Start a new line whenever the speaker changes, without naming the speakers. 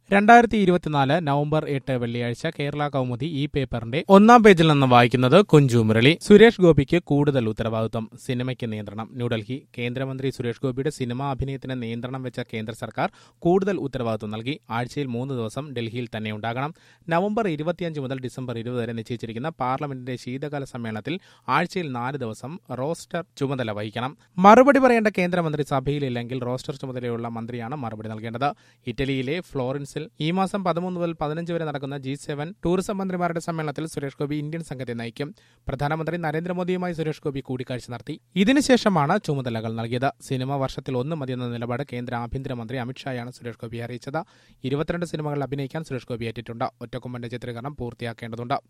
രണ്ടായിരത്തി ഇരുപത്തിനാല് നവംബർ എട്ട് വെള്ളിയാഴ്ച കേരള കൗമുദി ഈ പേപ്പറിന്റെ ഒന്നാം പേജിൽ നിന്ന് വായിക്കുന്നത് കുഞ്ചു മുരളി സുരേഷ് ഗോപിക്ക് കൂടുതൽ ഉത്തരവാദിത്വം സിനിമയ്ക്ക് നിയന്ത്രണം ന്യൂഡൽഹി കേന്ദ്രമന്ത്രി സുരേഷ് ഗോപിയുടെ സിനിമാ അഭിനയത്തിന് നിയന്ത്രണം വെച്ച കേന്ദ്ര സർക്കാർ കൂടുതൽ ഉത്തരവാദിത്വം നൽകി ആഴ്ചയിൽ മൂന്ന് ദിവസം ഡൽഹിയിൽ തന്നെ ഉണ്ടാകണം നവംബർ ഇരുപത്തിയഞ്ച് മുതൽ ഡിസംബർ ഇരുപത് വരെ നിശ്ചയിച്ചിരിക്കുന്ന പാർലമെന്റിന്റെ ശീതകാല സമ്മേളനത്തിൽ ആഴ്ചയിൽ നാല് ദിവസം റോസ്റ്റർ ചുമതല വഹിക്കണം മറുപടി പറയേണ്ട കേന്ദ്രമന്ത്രി സഭയിലില്ലെങ്കിൽ റോസ്റ്റർ ചുമതലയുള്ള മന്ത്രിയാണ് മറുപടി നൽകേണ്ടത് ഇറ്റലിയിലെ ഫ്ലോറൻസിൽ ഈ മാസം പതിമൂന്ന് മുതൽ പതിനഞ്ച് വരെ നടക്കുന്ന ജി സെവൻ ടൂറിസം മന്ത്രിമാരുടെ സമ്മേളനത്തിൽ സുരേഷ് ഗോപി ഇന്ത്യൻ സംഘത്തെ നയിക്കും പ്രധാനമന്ത്രി നരേന്ദ്രമോദിയുമായി സുരേഷ് ഗോപി കൂടിക്കാഴ്ച നടത്തി ഇതിനുശേഷമാണ് ചുമതലകൾ നൽകിയത് സിനിമ വർഷത്തിൽ ഒന്ന് മതിയെന്ന നിലപാട് കേന്ദ്ര ആഭ്യന്തരമന്ത്രി അമിത്ഷായാണ് സുരേഷ് ഗോപിയെ അറിയിച്ചത് ഇരുപത്തിരണ്ട് സിനിമകളിൽ അഭിനയിക്കാൻ സുരേഷ് ഗോപി ഏറ്റിട്ടുണ്ട് ഒറ്റക്കൊമ്പന്റെ ചിത്രീകരണം പൂർത്തിയാക്കേണ്ടതുണ്ട്